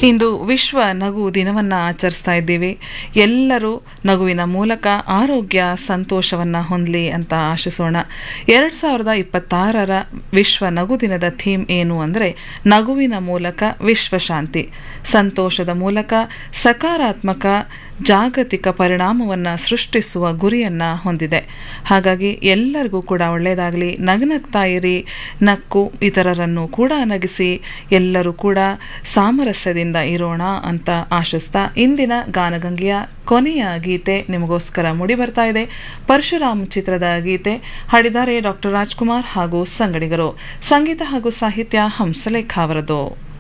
ಇಂದು ವಿಶ್ವ ನಗು ದಿನವನ್ನು ಆಚರಿಸ್ತಾ ಇದ್ದೀವಿ ಎಲ್ಲರೂ ನಗುವಿನ ಮೂಲಕ ಆರೋಗ್ಯ ಸಂತೋಷವನ್ನು ಹೊಂದಲಿ ಅಂತ ಆಶಿಸೋಣ ಎರಡು ಸಾವಿರದ ಇಪ್ಪತ್ತಾರರ ವಿಶ್ವ ನಗು ದಿನದ ಥೀಮ್ ಏನು ಅಂದರೆ ನಗುವಿನ ಮೂಲಕ ವಿಶ್ವಶಾಂತಿ ಸಂತೋಷದ ಮೂಲಕ ಸಕಾರಾತ್ಮಕ ಜಾಗತಿಕ ಪರಿಣಾಮವನ್ನು ಸೃಷ್ಟಿಸುವ ಗುರಿಯನ್ನು ಹೊಂದಿದೆ ಹಾಗಾಗಿ ಎಲ್ಲರಿಗೂ ಕೂಡ ಒಳ್ಳೆಯದಾಗಲಿ ನಗನಗ್ತಾ ಇರಿ ನಕ್ಕು ಇತರರನ್ನು ಕೂಡ ನಗಿಸಿ ಎಲ್ಲರೂ ಕೂಡ ಸಾಮರಸ್ಯದಿಂದ ಇರೋಣ ಅಂತ ಆಶಿಸ್ತಾ ಇಂದಿನ ಗಾನಗಂಗೆಯ ಕೊನೆಯ ಗೀತೆ ನಿಮಗೋಸ್ಕರ ಮೂಡಿ ಬರ್ತಾ ಇದೆ ಪರಶುರಾಮ್ ಚಿತ್ರದ ಗೀತೆ ಹಾಡಿದ್ದಾರೆ ಡಾಕ್ಟರ್ ರಾಜ್ಕುಮಾರ್ ಹಾಗೂ ಸಂಗಡಿಗರು ಸಂಗೀತ ಹಾಗೂ ಸಾಹಿತ್ಯ ಹಂಸಲೇಖ ಅವರದು